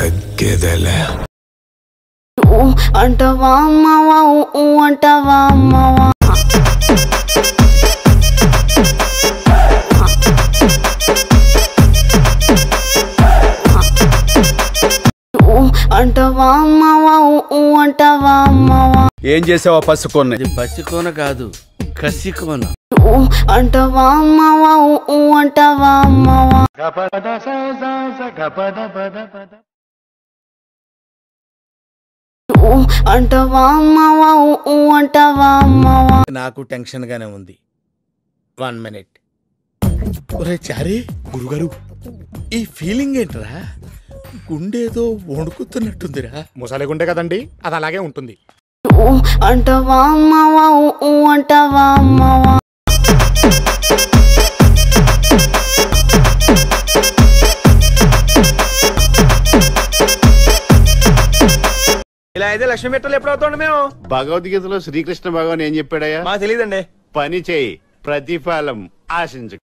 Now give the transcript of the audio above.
తగ్గేదేలే ఊ అంటవా అమ్మవా ఊ ఊ అంటవా అమ్మవా ఊ అంటవా అమ్మవా ఊ ఊ అంటవా అమ్మవా ఏం చేసావా పసుకొన్ని ఇది పసికోన కాదు కసికోన ఊ అంటవా అమ్మవా ఊ ఊ అంటవా అమ్మవా ఊ అంటవా అమ్మవా ఊ ఊ అంటవా అమ్మవా నాకు టెన్షన్ గానే ఉంది వన్ మినిట్ ఒరే చారీ గురుగారు ఈ ఫీలింగ్ ఏంట్రా గుండేదో వణుకుతున్నట్టుందిరా ముసలిగుండే కదండి అది అలాగే ఉంటుంది ఊ అంటవా అమ్మవా ఊ ఊ అంటవా అమ్మవా ఇలా అయితే లక్ష్మీ మెట్టలు ఎప్పుడు అవుతాండి మేము భగవద్గీతలో శ్రీకృష్ణ భగవాన్ ఏం చెప్పాడయ్యా మాకు తెలియదండి పని చేయి ప్రతిఫలం ఆశించు